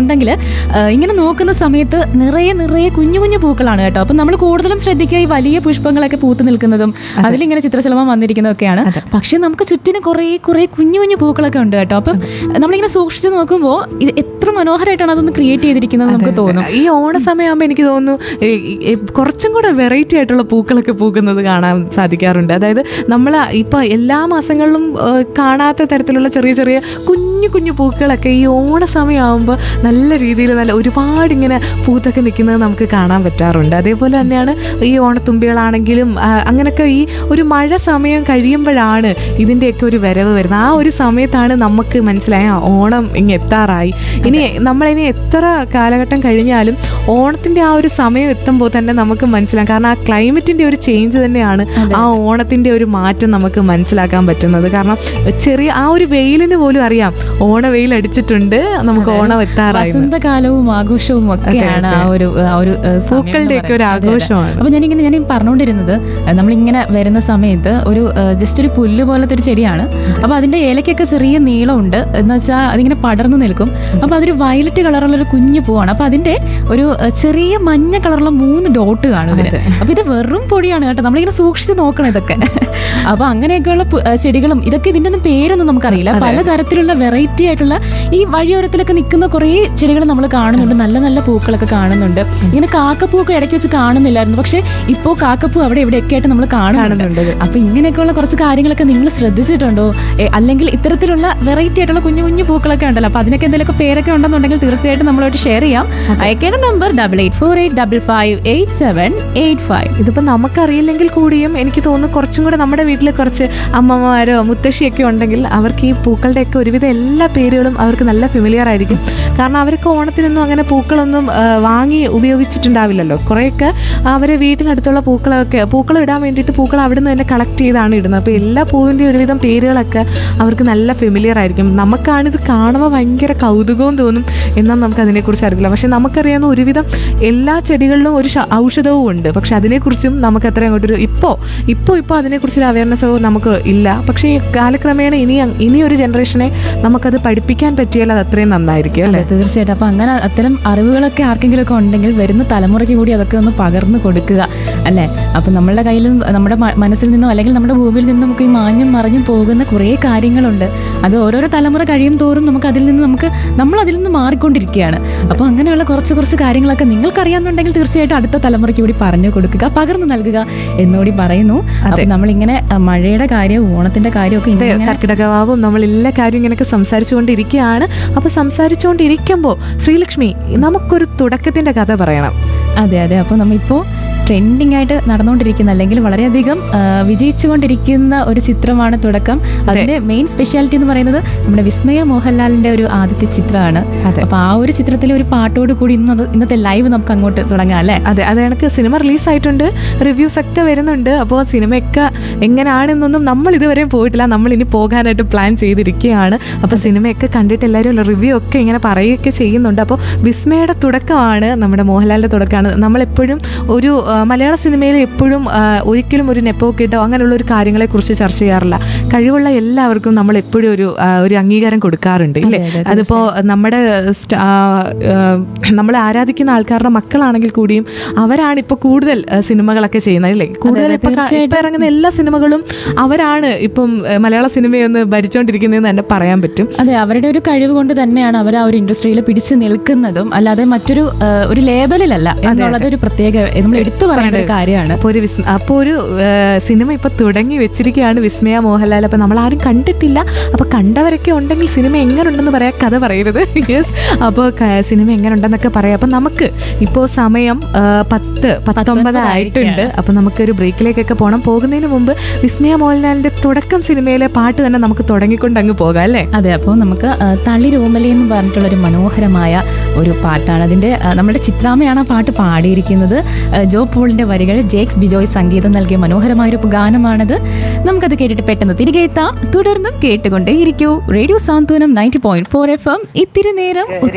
എന്നുണ്ടെങ്കിൽ ഇങ്ങനെ നോക്കുന്ന സമയത്ത് നിറയെ നിറയെ കുഞ്ഞു കുഞ്ഞു പൂക്കളാണ് കേട്ടോ അപ്പം നമ്മൾ കൂടുതലും ശ്രദ്ധിക്കുക ഈ വലിയ പുഷ്പങ്ങളൊക്കെ പൂത്ത് നിൽക്കുന്നതും അതിലിങ്ങനെ ചിത്രശലഭം വന്നിരിക്കുന്നതൊക്കെയാണ് പക്ഷെ നമുക്ക് ചുറ്റിന് കുറേ കുറേ കുഞ്ഞു കുഞ്ഞു പൂക്കളൊക്കെ ഉണ്ട് കേട്ടോ അപ്പം നമ്മളിങ്ങനെ സൂക്ഷിച്ച് നോക്കുമ്പോൾ ഇത് എത്ര മനോഹരമായിട്ടാണ് അതൊന്ന് ക്രിയേറ്റ് ചെയ്തിരിക്കുന്നത് നമുക്ക് തോന്നും ഈ ഓണ സമയമാകുമ്പോൾ എനിക്ക് തോന്നുന്നു ഈ- ഈ കുറച്ചും കൂടെ വെറൈറ്റി ആയിട്ടുള്ള പൂക്കളൊക്കെ പൂക്കുന്നത് കാണാൻ സാധിക്കാറുണ്ട് അതായത് നമ്മൾ ഇപ്പൊ എല്ലാ മാസങ്ങളിലും ഏഹ്, കാണാത്ത തരത്തിലുള്ള ചെറിയ ചെറിയ കുഞ്ഞു കുഞ്ഞു പൂക്കളൊക്കെ ഈ ഓണ സമയമാകുമ്പോൾ നല്ല രീതിയിൽ നല്ല ഒരുപാട് ഇങ്ങനെ പൂത്തൊക്കെ നിൽക്കുന്നത് നമുക്ക് കാണാൻ പറ്റാറുണ്ട് അതേപോലെ തന്നെയാണ് ഈ ഓണത്തുമ്പികളാണെങ്കിലും ആ, അങ്ങനെയൊക്കെ ഈ ഒരു മഴ സമയം കഴിയുമ്പോഴാണ് ഇതിൻ്റെയൊക്കെ ഒരു വരവ് വരുന്നത് ആ ഒരു സമയത്താണ് നമുക്ക് മനസ്സിലായ ആ, ഓണം ഇങ്ങ് എത്താറായി ഇനി നമ്മളിനി എത്ര കാലഘട്ടം കഴിഞ്ഞാലും ഓണത്തിന്റെ ആ ഒരു സമയം എത്തുമ്പോൾ തന്നെ നമുക്ക് മനസ്സിലാക്കാം കാരണം ആ ക്ലൈമറ്റിന്റെ ഒരു ചേഞ്ച് തന്നെയാണ് ആ ഓണത്തിന്റെ ഒരു മാറ്റം നമുക്ക് മനസ്സിലാക്കാൻ പറ്റുന്നത് കാരണം ചെറിയ ആ ഒരു വെയിലിന് പോലും അറിയാം ഓണ വെയിൽ അടിച്ചിട്ടുണ്ട് നമുക്ക് ഓണം എത്താറായി എന്ന്. വസന്തകാലവും ആഘോഷവും ഒക്കെയാണ് ആ ഒരു ആ ഒരു ഏഹ്, സമയം എന്ന് പൂക്കളുടെയൊക്കെ ഒരു പറയുന്നത്. അതെ, അതെ. ആഘോഷമാണ്. അപ്പൊ ഞാനിങ്ങനെ ഞാൻ പറഞ്ഞുകൊണ്ടിരുന്നത് ഏഹ്, നമ്മളിങ്ങനെ വരുന്ന സമയത്ത് ഒരു ജസ്റ്റ് ഒരു പുല്ല് പോലത്തെ ഒരു ചെടിയാണ് അപ്പൊ അതിന്റെ ഇലയ്ക്കൊക്കെ ചെറിയ നീളമുണ്ട് എന്ന് വെച്ചാൽ അതിങ്ങനെ പടർന്നു നിൽക്കും അപ്പൊ അതൊരു വയലറ്റ് കളറുള്ള ഒരു കുഞ്ഞു പൂവാണ് അപ്പൊ അതിന്റെ ഒരു ഏഹ്, ചെറിയ മഞ്ഞ കളറുള്ള മൂന്ന് ഡോട്ട് കാണും ഇതിന് അപ്പൊ ഇത് വെറും പൊടിയാണ് കേട്ടോ നമ്മളിങ്ങനെ സൂക്ഷിച്ച് നോക്കണം ഇതൊക്കെ അപ്പൊ അങ്ങനെയൊക്കെയുള്ള പു- ഏഹ്, ചെടികളും ഇതൊക്കെ ഇതിന്റെ ഒന്നും പേരൊന്നും നമുക്കറിയില്ല പലതരത്തിലുള്ള വെറൈറ്റി ആയിട്ടുള്ള ഈ വഴിയോരത്തിലൊക്കെ നിൽക്കുന്ന കുറേ ചെടികൾ നമ്മൾ കാണുന്നുണ്ട് നല്ല നല്ല പൂക്കളൊക്കെ കാണുന്നുണ്ട് ഇങ്ങനെ കാക്കപ്പൂക്കെ ഇടയ്ക്ക് വെച്ച് കാണുന്നില്ലായിരുന്നു പക്ഷെ ഇപ്പോ കാക്കപ്പൂ അവിടെ ഇവിടെയൊക്കെ ആയിട്ട് നമ്മൾ കാണുന്നുണ്ട് കാണുന്നുണ്ട്. അപ്പൊ ഇങ്ങനെയൊക്കെയുള്ള കുറച്ച് കാര്യങ്ങളൊക്കെ നിങ്ങൾ ശ്രദ്ധിച്ചിട്ടുണ്ടോ എ, അല്ലെങ്കിൽ ഇത്തരത്തിലുള്ള വെറൈറ്റി ആയിട്ടുള്ള കുഞ്ഞു കുഞ്ഞു പൂക്കളൊക്കെ ഉണ്ടല്ലോ അപ്പൊ അതിനൊക്കെ എന്തെങ്കിലുമൊക്കെ പേരൊക്കെ ഉണ്ടെന്നുണ്ടെങ്കിൽ തീർച്ചയായിട്ടും നമ്മളോട് ഷെയർ ചെയ്യാം അയക്കേണ്ട number double eight four eight double five eight seven eight five ഇതിപ്പോൾ നമുക്കറിയില്ലെങ്കിൽ കൂടിയും എനിക്ക് തോന്നുന്നു കുറച്ചും കൂടെ നമ്മുടെ വീട്ടിൽ കുറച്ച് അമ്മമാരോ മുത്തശ്ശിയൊക്കെ ഉണ്ടെങ്കിൽ അവർക്ക് ഈ പൂക്കളുടെയൊക്കെ ഒരുവിധം എല്ലാ പേരുകളും അവർക്ക് നല്ല ഫെമിലിയർ ആയിരിക്കും കാരണം അവർക്ക് ഓണത്തിനൊന്നും അങ്ങനെ പൂക്കളൊന്നും ആ, വാങ്ങി ഉപയോഗിച്ചിട്ടുണ്ടാവില്ലല്ലോ കുറേയൊക്കെ അവർ വീട്ടിനടുത്തുള്ള പൂക്കളൊക്കെ പൂക്കളം ഇടാൻ വേണ്ടിയിട്ട് പൂക്കൾ അവിടെ നിന്ന് തന്നെ കളക്ട് ചെയ്താണ് ഇടുന്നത് അപ്പോൾ എല്ലാ പൂവിൻ്റെ ഒരുവിധം പേരുകളൊക്കെ അവർക്ക് നല്ല ഫെമിലിയർ ആയിരിക്കും നമുക്കാണിത് കാണുമ്പോൾ ഭയങ്കര കൗതുകവും തോന്നും എന്നാൽ നമുക്ക് അതിനെക്കുറിച്ച് അറിയില്ല പക്ഷെ നമുക്കറിയാവുന്ന ഒരുവിധം എല്ലാ ചെടികളിലും ഒരു ശ- ഔഷധവും ഉണ്ട് പക്ഷെ അതിനെക്കുറിച്ചും നമുക്ക് അത്ര അങ്ങോട്ടൊരു ഇപ്പോൾ ഇപ്പോൾ ഇപ്പോൾ അതിനെക്കുറിച്ചൊരു അവയർനെസ്സോ നമുക്ക് ഇല്ല പക്ഷേ ഈ കാലക്രമേണ ഇനി അങ്- ഇനി ഒരു ജനറേഷനെ നമുക്കത് പഠിപ്പിക്കാൻ പറ്റിയാൽ അത് അത്രയും നന്നായിരിക്കും അല്ലേ അതെ തീർച്ചയായിട്ടും അപ്പൊ അങ്ങനെ അത്തരം അറിവുകളൊക്കെ ആർക്കെങ്കിലും ഒക്കെ ഉണ്ടെങ്കിൽ വരുന്ന തലമുറയ്ക്ക് കൂടി അതൊക്കെ ഒന്ന് പകർന്നു കൊടുക്കുക അല്ലേ അപ്പൊ നമ്മളുടെ കയ്യിൽ നിന്ന് നമ്മുടെ മ- മനസ്സിൽ നിന്നും അല്ലെങ്കിൽ നമ്മുടെ ഭൂമിയിൽ നിന്നും നമുക്ക് ഈ മാഞ്ഞും മറിഞ്ഞും പോകുന്ന കുറേ കാര്യങ്ങളുണ്ട് അത് ഓരോരോ തലമുറ കഴിയും തോറും നമുക്ക് അതിൽ നിന്ന് നമുക്ക് നമ്മൾ അതിൽ നിന്ന് മാറിക്കൊണ്ടിരിക്കുകയാണ് അപ്പൊ അങ്ങനെയുള്ള കുറച്ച് കുറച്ച് കാര്യങ്ങളൊക്കെ നിങ്ങൾക്ക് അറിയാമെന്നുണ്ടെങ്കിൽ തീർച്ചയായിട്ടും അടുത്ത തലമുറയ്ക്ക് കൂടി പറഞ്ഞു കൊടുക്കുക പകർന്നു നൽകുക എന്നുകൂടി പറയുന്നു അപ്പൊ നമ്മളിങ്ങനെ അഹ്, മഴയുടെ കാര്യവും ഓണത്തിന്റെ കാര്യമൊക്കെ അതെ, ഇങ്ങനെ കർക്കിടകവാവും നമ്മൾ എല്ലാ കാര്യവും ഇങ്ങനെയൊക്കെ സംസാരിച്ചുകൊണ്ടിരിക്കുകയാണ് അപ്പോൾ സംസാരിച്ചുകൊണ്ടിരിക്കുമ്പോൾ ശ്രീലക്ഷ്മി നമുക്കൊരു തുടക്കത്തിന്റെ കഥ പറയണം അതെ അതെ അപ്പോൾ നമ്മളിപ്പോൾ ട്രെൻഡിങ് ആയിട്ട് നടന്നുകൊണ്ടിരിക്കുന്ന അല്ലെങ്കിൽ വളരെയധികം ആ, വിജയിച്ചുകൊണ്ടിരിക്കുന്ന ഒരു ചിത്രമാണ് തുടക്കം അതിന്റെ മെയിൻ സ്പെഷ്യാലിറ്റി എന്ന് പറയുന്നത് നമ്മുടെ വിസ്മയ മോഹൻലാലിന്റെ ഒരു ആദ്യത്തെ ചിത്രമാണ് അതെ. അപ്പൊ ആ ഒരു ചിത്രത്തിലെ ഒരു പാട്ടോട് കൂടി ഇന്ന് അത് ഇന്നത്തെ ലൈവ് നമുക്ക് അങ്ങോട്ട് തുടങ്ങാം അല്ലേ അതെ അത് കണക്ക് സിനിമ റിലീസായിട്ടുണ്ട് റിവ്യൂസ് ഒക്കെ വരുന്നുണ്ട് അപ്പോൾ സിനിമയൊക്കെ എങ്ങനെയാണെന്നൊന്നും നമ്മൾ ഇതുവരെ പോയിട്ടില്ല നമ്മൾ ഇനി പോകാനായിട്ട് പ്ലാൻ ചെയ്തിരിക്കുകയാണ് അപ്പോൾ സിനിമയൊക്കെ കണ്ടിട്ട് എല്ലാവരും റിവ്യൂ ഒക്കെ ഇങ്ങനെ പറയുകയൊക്കെ ചെയ്യുന്നുണ്ട് അപ്പോൾ വിസ്മയുടെ തുടക്കമാണ് നമ്മുടെ മോഹൻലാലിൻ്റെ തുടക്കമാണ് നമ്മളെപ്പോഴും ഒരു ആ, മലയാള സിനിമയിൽ എപ്പോഴും ആ, ഒരിക്കലും ഒരു നെപ്പോ കിട്ടോ അങ്ങനെയുള്ള ഒരു കാര്യങ്ങളെക്കുറിച്ച് ചർച്ച ചെയ്യാറില്ല കഴിവുള്ള എല്ലാവർക്കും നമ്മൾ എപ്പോഴും ഒരു ആ, ഒരു അംഗീകാരം കൊടുക്കാറുണ്ട് ഇല്ലേ അതെ, അതെ, അതിപ്പോൾ നമ്മുടെ സ്റ്റ- ആ, ആ, നമ്മളെ ആരാധിക്കുന്ന ആൾക്കാരുടെ മക്കളാണെങ്കിൽ കൂടിയും അവരാണ് ഇപ്പോൾ കൂടുതൽ ആ, സിനിമകളൊക്കെ ചെയ്യുന്നത് അല്ലേ കൂടുതൽ അതെ, ഇപ്പൊ ക- ഇപ്പൊ ഇറങ്ങുന്ന എല്ലാ സിനിമകളും അവരാണ് ഇപ്പം ആ, മലയാള സിനിമയൊന്ന് ഭരിച്ചുകൊണ്ടിരിക്കുന്നതെന്ന് തന്നെ പറയാൻ പറ്റും അതെ അവരുടെ ഒരു കഴിവ് കൊണ്ട് തന്നെയാണ് അവർ ആ ഒരു ഇൻഡസ്ട്രിയിൽ പിടിച്ചു നിൽക്കുന്നതും അല്ലാതെ മറ്റൊരു ആ, ഒരു ലേബലിലല്ല എന്നുള്ളത് ഒരു പ്രത്യേക നമ്മൾ എടുത്തു പറയേണ്ട ഒരു കാര്യമാണ് അപ്പോൾ ഒരു വിസ്മ അപ്പോൾ ഒരു ആ, സിനിമ ഇപ്പൊ തുടങ്ങി വെച്ചിരിക്കുകയാണ് വിസ്മയ മോഹൻലാൽ അപ്പൊ നമ്മൾ ആരും കണ്ടിട്ടില്ല അപ്പൊ കണ്ടവരൊക്കെ ഉണ്ടെങ്കിൽ സിനിമ എങ്ങനെ ഉണ്ടെന്ന് പറയാ കഥ പറയരുത് യെസ് അപ്പോൾ സിനിമ എങ്ങനെ ഉണ്ടെന്നൊക്കെ പറയാം അപ്പൊ നമുക്ക് ഇപ്പോൾ സമയം ആ, പത്ത് പത്തൊമ്പത് ആയിട്ടുണ്ട് അപ്പൊ നമുക്കൊരു ബ്രേക്കിലേക്കൊക്കെ പോകണം പോകുന്നതിന് മുമ്പ് വിസ്മയ മോഹൻലാലിന്റെ തുടക്കം സിനിമയിലെ പാട്ട് തന്നെ നമുക്ക് തുടങ്ങിക്കൊണ്ട് അങ്ങ് പോകാം അല്ലേ അതെ അപ്പോൾ നമുക്ക് ആ, തളി രോമലി എന്ന് പറഞ്ഞിട്ടുള്ള ഒരു മനോഹരമായ ഒരു പാട്ടാണ് അതിന്റെ ആ, നമ്മുടെ ചിത്രാമ്മയാണ് ആ പാട്ട് പാടിയിരിക്കുന്നത് ആ, ജോ പോളിന്റെ വരികൾ ജേക്സ് ബിജോയ് സംഗീതം നൽകിയ മനോഹരമായ ഒരു ഗാനമാണത് നമുക്കത് കേട്ടിട്ട് പെട്ടെന്ന് തിരികെ എത്താം തുടർന്നും കേട്ടുകൊണ്ടേ ഇരിക്കൂ radio Santhwanam ninety point four F M ഇത്തിരി നേരം